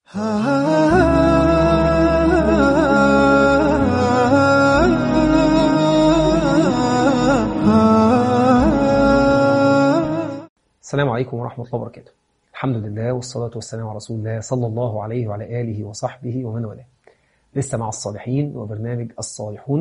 السلام عليكم ورحمة الله وبركاته الحمد لله والصلاة والسلام على رسول الله صلى الله عليه وعلى آله وصحبه ومن والاه لسه مع الصالحين وبرنامج الصالحون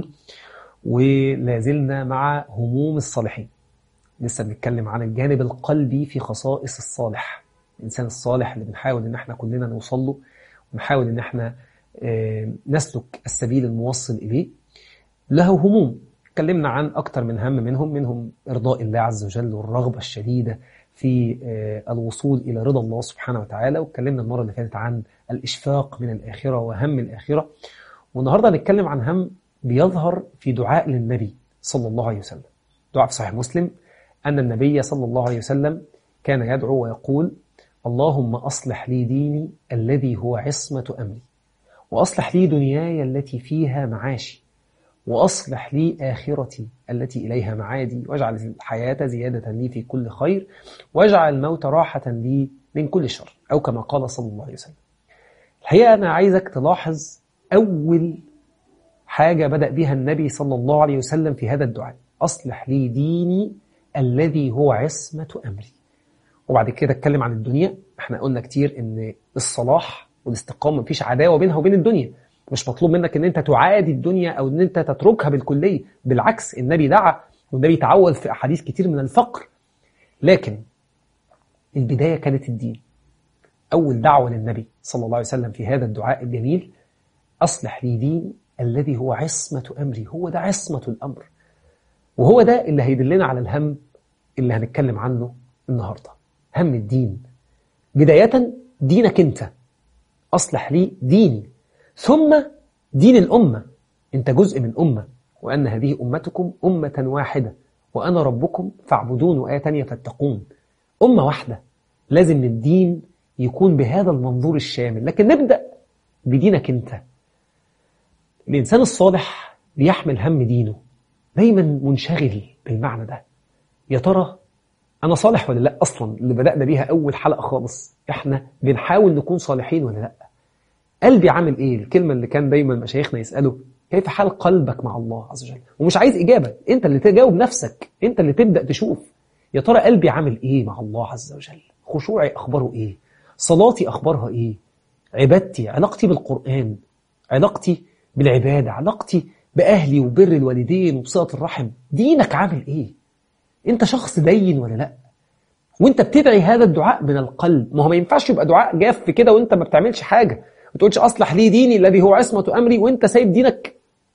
ولا زلنا مع هموم الصالحين لسه بنتكلم عن الجانب القلبي في خصائص الصالح الإنسان الصالح اللي بنحاول إن احنا كلنا نوصل له ونحاول إن احنا آه، نسلك السبيل الموصل إليه له هموم اتكلمنا عن أكتر من هم منهم منهم إرضاء الله عز وجل والرغبة الشديدة في آه، الوصول إلى رضا الله سبحانه وتعالى واتكلمنا المرة اللي فاتت عن الإشفاق من الآخرة وهم الآخرة والنهاردة هنتكلم عن هم بيظهر في دعاء للنبي صلى الله عليه وسلم دعاء في صحيح مسلم أن النبي صلى الله عليه وسلم كان يدعو ويقول اللهم أصلح لي ديني الذي هو عصمة أمري وأصلح لي دنياي التي فيها معاشي وأصلح لي آخرتي التي إليها معادي واجعل الحياة زيادة لي في كل خير واجعل الموت راحة لي من كل شر أو كما قال صلى الله عليه وسلم الحقيقة أنا عايزك تلاحظ أول حاجة بدأ بها النبي صلى الله عليه وسلم في هذا الدعاء أصلح لي ديني الذي هو عصمة أمري وبعد كده اتكلم عن الدنيا احنا قلنا كتير ان الصلاح والاستقامة مفيش عداوة بينها وبين الدنيا مش مطلوب منك ان انت تعادي الدنيا او ان انت تتركها بالكلية بالعكس النبي دعا والنبي تعود في احاديث كتير من الفقر لكن البداية كانت الدين اول دعوة للنبي صلى الله عليه وسلم في هذا الدعاء الجميل اصلح لي ديني الذي هو عصمة امري هو ده عصمة الامر وهو ده اللي هيدلنا على الهم اللي هنتكلم عنه النهاردة هم الدين بداية دينك انت اصلح لي ديني ثم دين الأمة أنت جزء من أمة وأن هذه أمتكم أمة واحدة وأنا ربكم فاعبدون وآية تانية فاتقون أمة واحدة لازم الدين يكون بهذا المنظور الشامل لكن نبدأ بدينك أنت الإنسان الصالح بيحمل هم دينه دايما منشغل بالمعنى ده يا ترى أنا صالح ولا لا أصلا اللي بدأنا بيها أول حلقة خالص إحنا بنحاول نكون صالحين ولا لأ قلبي عامل ايه الكلمة اللي كان دايما مشايخنا يسألوا كيف حال قلبك مع الله عز وجل ومش عايز إجابة انت اللي تجاوب نفسك انت اللي تبدأ تشوف يا ترى قلبي عامل ايه مع الله عز وجل خشوعي أخباره ايه صلاتي أخبارها ايه عبادتي علاقتي بالقرآن علاقتي بالعبادة علاقتي بأهلي وبر الوالدين وبصلة الرحم دينك عامل ايه انت شخص دين ولا لا وانت بتدعي هذا الدعاء من القلب ما هو ما ينفعش يبقى دعاء جاف كده وانت ما بتعملش حاجة ما تقولش أصلح لي ديني الذي هو عصمة أمري وانت سايب دينك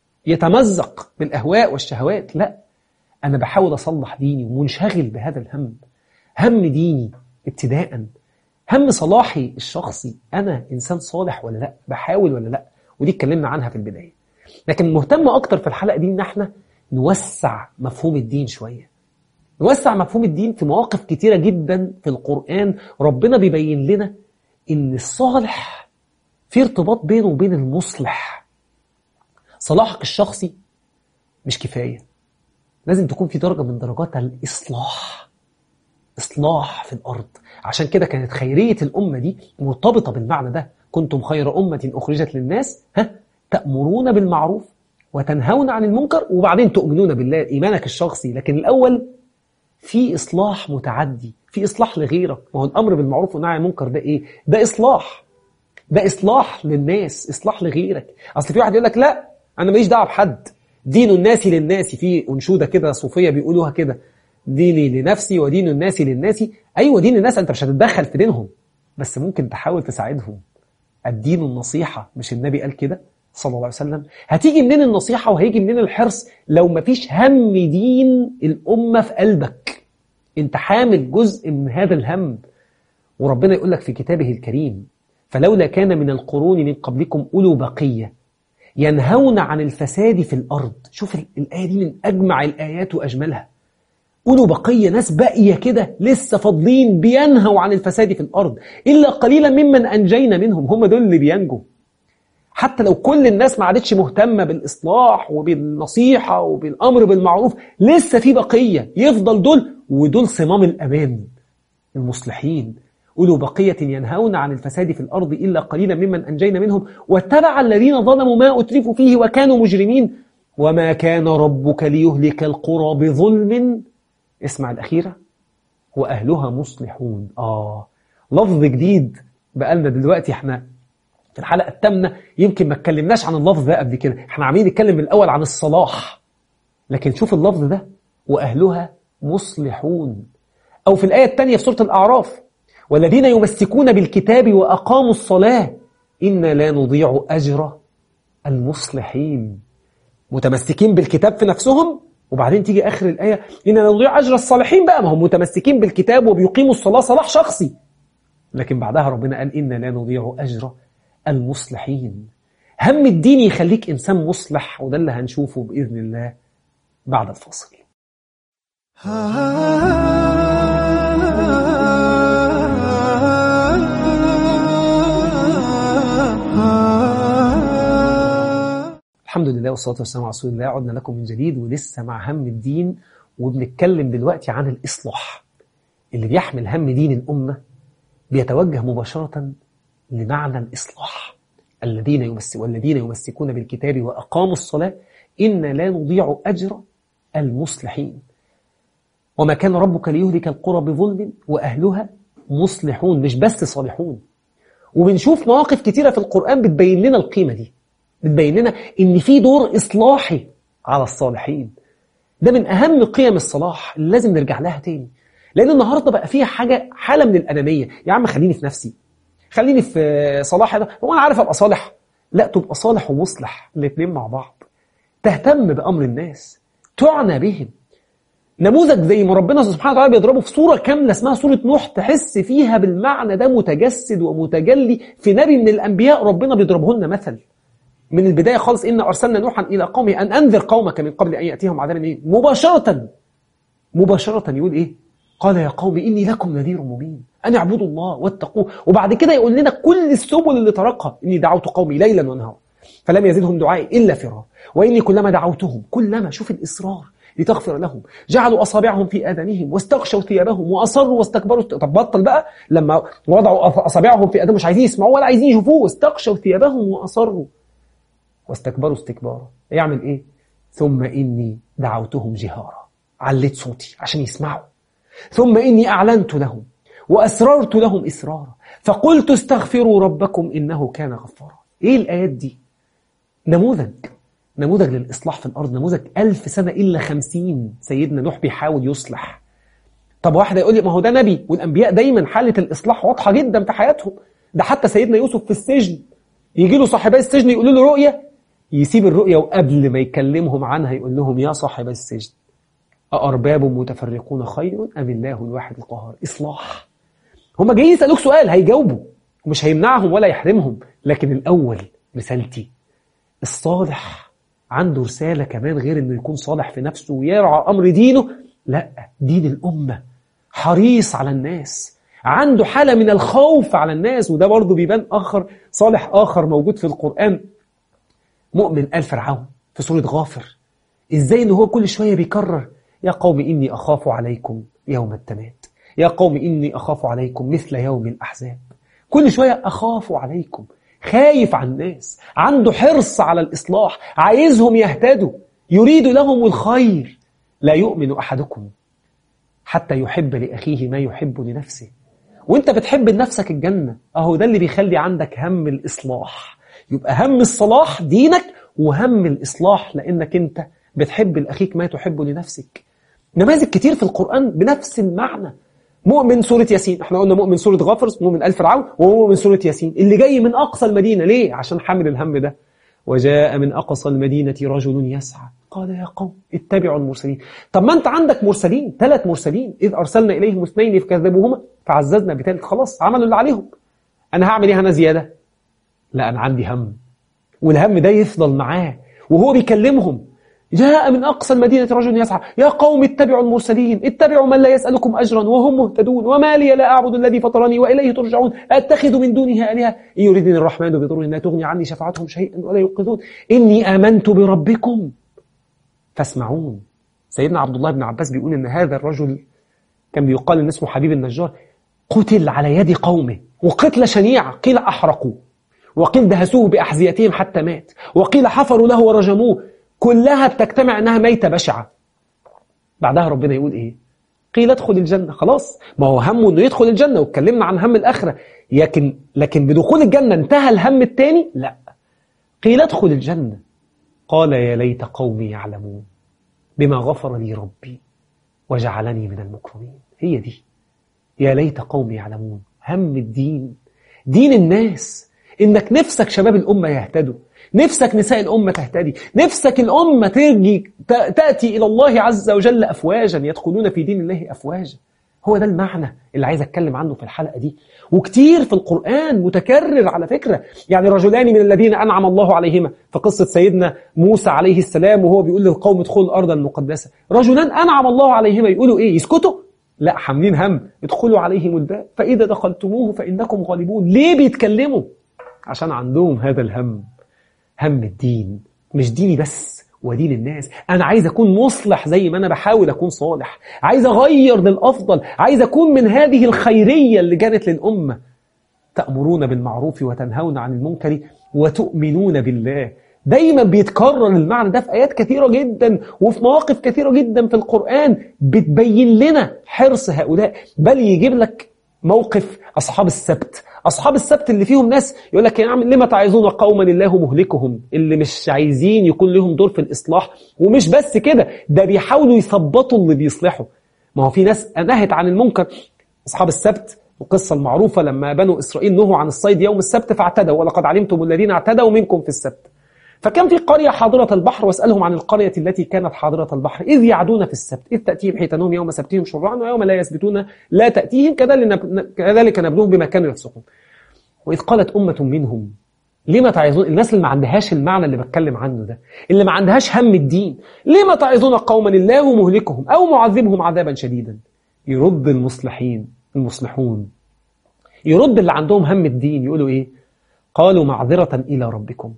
يتمزق بالأهواء والشهوات لا أنا بحاول أصلح ديني ومنشغل بهذا الهم هم ديني ابتداء هم صلاحي الشخصي أنا إنسان صالح ولا لا بحاول ولا لا ودي اتكلمنا عنها في البداية لكن مهتم أكتر في الحلقة دي إن احنا نوسع مفهوم الدين شوية نوسع مفهوم الدين في مواقف كتيرة جدا في القرآن ربنا بيبين لنا إن الصالح في ارتباط بينه وبين المصلح صلاحك الشخصي مش كفاية لازم تكون في درجة من درجات الإصلاح إصلاح في الأرض عشان كده كانت خيرية الأمة دي مرتبطة بالمعنى ده كنتم خير أمة أخرجت للناس ها تأمرون بالمعروف وتنهون عن المنكر وبعدين تؤمنون بالله إيمانك الشخصي لكن الأول في إصلاح متعدي في إصلاح لغيرك ما هو الأمر بالمعروف والنهي عن المنكر ده إيه ده إصلاح ده إصلاح للناس إصلاح لغيرك أصل في واحد يقول لك لا أنا ماليش دعوه بحد دين الناس للناس في أنشودة كده صوفية بيقولوها كده ديني لنفسي ودين الناس للناس أيوة دين الناس أنت مش هتتدخل في دينهم بس ممكن تحاول تساعدهم الدين النصيحة مش النبي قال كده صلى الله عليه وسلم هتيجي منين النصيحة وهيجي منين الحرص لو مفيش هم دين الأمة في قلبك انت حامل جزء من هذا الهم وربنا يقول لك في كتابه الكريم فلولا كان من القرون من قبلكم أولو بقية ينهون عن الفساد في الأرض شوف الآية دي من أجمع الآيات وأجملها أولو بقية ناس باقية كده لسه فاضلين بينهوا عن الفساد في الأرض إلا قليلا ممن أنجينا منهم هم دول اللي بينجوا حتى لو كل الناس ما عادتش مهتمة بالإصلاح وبالنصيحة وبالأمر بالمعروف لسه في بقية يفضل دول ودول صمام الأمان المصلحين أولو بقية ينهون عن الفساد في الأرض إلا قليلا ممن أنجينا منهم واتبع الذين ظلموا ما أترفوا فيه وكانوا مجرمين وما كان ربك ليهلك القرى بظلم اسمع الأخيرة وأهلها مصلحون آه لفظ جديد بقالنا دلوقتي احنا في الحلقة الثامنة يمكن ما اتكلمناش عن اللفظ ده قبل كده احنا عاملين نتكلم من الأول عن الصلاح لكن شوف اللفظ ده وأهلها مصلحون أو في الآية الثانية في سورة الأعراف والذين يمسكون بالكتاب وأقاموا الصلاة إنا لا نضيع أجر المصلحين متمسكين بالكتاب في نفسهم وبعدين تيجي آخر الآية إنا لا نضيع أجر الصالحين بقى ما هم متمسكين بالكتاب وبيقيموا الصلاة صلاح شخصي لكن بعدها ربنا قال إنا لا نضيع أجر المصلحين هم الدين يخليك إنسان مصلح وده اللي هنشوفه بإذن الله بعد الفاصل الحمد لله والصلاة والسلام على رسول الله عدنا لكم من جديد ولسه مع هم الدين وبنتكلم دلوقتي عن الإصلاح اللي بيحمل هم دين الأمة بيتوجه مباشرة لمعنى الإصلاح الذين يمسك والذين يمسكون بالكتاب وأقاموا الصلاة إن لا نضيع أجر المصلحين وما كان ربك ليهلك القرى بظلم وأهلها مصلحون مش بس صالحون وبنشوف مواقف كتيرة في القرآن بتبين لنا القيمة دي بتبين لنا إن في دور إصلاحي على الصالحين ده من أهم قيم الصلاح اللي لازم نرجع لها تاني لأن النهاردة بقى فيها حاجة حالة من الأنانية يا عم خليني في نفسي خليني في صلاح ده هو أنا عارف أبقى صالح لا تبقى صالح ومصلح الاثنين مع بعض تهتم بأمر الناس تعنى بهم نموذج زي ما ربنا سبحانه وتعالى بيضربه في صورة كاملة اسمها صورة نوح تحس فيها بالمعنى ده متجسد ومتجلي في نبي من الأنبياء ربنا بيضربه لنا مثل من البداية خالص إن أرسلنا نوحا إلى قومه أن أنذر قومك من قبل أن يأتيهم عذاب إيه؟ مباشرة مباشرة يقول إيه قال يا قوم إني لكم نذير مبين أن اعبدوا الله واتقوه وبعد كده يقول لنا كل السبل اللي طرقها إني دعوت قومي ليلا ونهارا فلم يزدهم دعائي إلا فرارا وإني كلما دعوتهم كلما شوف الإصرار لتغفر لهم جعلوا أصابعهم في آذانهم واستغشوا ثيابهم وأصروا واستكبروا طب بطل بقى لما وضعوا أصابعهم في آذانهم مش عايزين يسمعوه ولا عايزين يشوفوه واستغشوا ثيابهم وأصروا واستكبروا استكبارا يعمل إيه ثم إني دعوتهم جهارا عليت صوتي عشان يسمعوا ثم إني أعلنت لهم وأسررت لهم إسرارا فقلت استغفروا ربكم إنه كان غفارا إيه الآيات دي نموذج نموذج للإصلاح في الأرض نموذج ألف سنة إلا خمسين سيدنا نوح بيحاول يصلح طب واحد يقول لي ما هو ده نبي والأنبياء دايما حالة الإصلاح واضحة جدا في حياتهم ده حتى سيدنا يوسف في السجن يجي له صاحبي السجن يقولوا له رؤية يسيب الرؤية وقبل ما يكلمهم عنها يقول لهم يا صاحب السجن أأرباب متفرقون خير أم الله الواحد القهار إصلاح هم جايين يسألوك سؤال هيجاوبوا ومش هيمنعهم ولا يحرمهم لكن الأول رسالتي الصالح عنده رسالة كمان غير انه يكون صالح في نفسه ويرعى امر دينه لا دين الامة حريص على الناس عنده حالة من الخوف على الناس وده برضه بيبان اخر صالح اخر موجود في القرآن مؤمن آل فرعون في سورة غافر ازاي ان هو كل شوية بيكرر يا قوم اني اخاف عليكم يوم التناد يا قوم اني اخاف عليكم مثل يوم الاحزاب كل شوية اخاف عليكم خايف على الناس عنده حرص على الإصلاح عايزهم يهتدوا يريد لهم الخير لا يؤمن أحدكم حتى يحب لأخيه ما يحب لنفسه وانت بتحب لنفسك الجنة اهو ده اللي بيخلي عندك هم الإصلاح يبقى هم الصلاح دينك وهم الإصلاح لأنك انت بتحب لأخيك ما تحب لنفسك نماذج كتير في القرآن بنفس المعنى مؤمن سورة ياسين احنا قلنا مؤمن سورة غافر مؤمن ألف فرعون ومؤمن سورة ياسين اللي جاي من أقصى المدينة ليه؟ عشان حامل الهم ده وجاء من أقصى المدينة رجل يسعى قال يا قوم اتبعوا المرسلين طب ما أنت عندك مرسلين ثلاث مرسلين إذ أرسلنا إليهم اثنين فكذبوهما فعززنا بثالث خلاص عملوا اللي عليهم أنا هعمل إيه أنا زيادة؟ لا أنا عندي هم والهم ده يفضل معاه وهو بيكلمهم جاء من أقصى المدينة رجل يسعى يا قوم اتبعوا المرسلين اتبعوا من لا يسألكم أجرا وهم مهتدون وما لي لا أعبد الذي فطرني وإليه ترجعون أتخذ من دونه آلهة إن يريدني الرحمن بضر لا تغني عني شفاعتهم شيئا ولا ينقذون إني آمنت بربكم فاسمعون سيدنا عبد الله بن عباس بيقول إن هذا الرجل كان بيقال إن اسمه حبيب النجار قتل على يد قومه وقتل شنيعة قيل أحرقوا وقيل دهسوه بأحذيتهم حتى مات وقيل حفروا له ورجموه كلها بتجتمع أنها ميتة بشعة بعدها ربنا يقول إيه قيل ادخل الجنة خلاص ما هو همه أنه يدخل الجنة واتكلمنا عن هم الآخرة لكن لكن بدخول الجنة انتهى الهم الثاني لا قيل ادخل الجنة قال يا ليت قومي يعلمون بما غفر لي ربي وجعلني من المكرمين هي دي يا ليت قومي يعلمون هم الدين دين الناس إنك نفسك شباب الأمة يهتدوا نفسك نساء الأمة تهتدي نفسك الأمة ترجي تأتي إلى الله عز وجل أفواجا يدخلون في دين الله أفواجا هو ده المعنى اللي عايز أتكلم عنه في الحلقة دي وكتير في القرآن متكرر على فكرة يعني رجلان من الذين أنعم الله عليهما في قصة سيدنا موسى عليه السلام وهو بيقول للقوم ادخلوا الأرض المقدسة رجلان أنعم الله عليهما يقولوا إيه يسكتوا لا حاملين هم ادخلوا عليهم الباب فإذا دخلتموه فإنكم غالبون ليه بيتكلموا عشان عندهم هذا الهم هم الدين مش ديني بس ودين الناس أنا عايز أكون مصلح زي ما أنا بحاول أكون صالح عايز أغير للأفضل عايز أكون من هذه الخيرية اللي جانت للأمة تأمرون بالمعروف وتنهون عن المنكر وتؤمنون بالله دايما بيتكرر المعنى ده في آيات كثيرة جدا وفي مواقف كثيرة جدا في القرآن بتبين لنا حرص هؤلاء بل يجيب لك موقف أصحاب السبت أصحاب السبت اللي فيهم ناس يقول لك يا عم لما تعظون قوما الله مهلكهم اللي مش عايزين يكون لهم دور في الإصلاح ومش بس كده ده بيحاولوا يثبطوا اللي بيصلحوا ما هو في ناس نهت عن المنكر أصحاب السبت القصة المعروفة لما بنو إسرائيل نهوا عن الصيد يوم السبت فاعتدوا ولقد علمتم الذين اعتدوا منكم في السبت فكان في قرية حاضرة البحر واسألهم عن القرية التي كانت حاضرة البحر إذ يعدون في السبت إذ تأتيهم حيتانهم يوم سبتهم شرعا ويوم لا يسبتون لا تأتيهم كذلك نبلوهم بما كانوا يفسقون وإذ قالت أمة منهم لما تعظون الناس اللي ما عندهاش المعنى اللي بتكلم عنه ده اللي ما عندهاش هم الدين لما تعظون قوما الله مهلكهم أو معذبهم عذابا شديدا يرد المصلحين المصلحون يرد اللي عندهم هم الدين يقولوا إيه قالوا معذرة إلى ربكم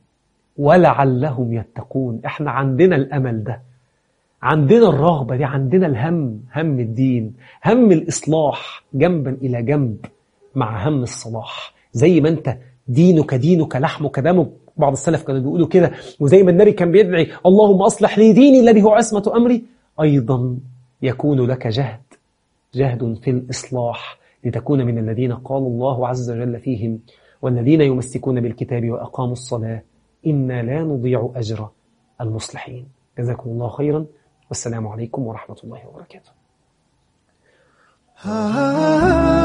ولعلهم يتقون احنا عندنا الأمل ده عندنا الرغبة دي عندنا الهم هم الدين هم الإصلاح جنبا إلى جنب مع هم الصلاح زي ما أنت دينك دينك لحمك دمك بعض السلف كانوا بيقولوا كده وزي ما النبي كان بيدعي اللهم أصلح لي ديني الذي هو عصمة أمري أيضا يكون لك جهد جهد في الإصلاح لتكون من الذين قال الله عز وجل فيهم والذين يمسكون بالكتاب وأقاموا الصلاة إنا لا نضيع أجر المصلحين جزاكم الله خيرا والسلام عليكم ورحمة الله وبركاته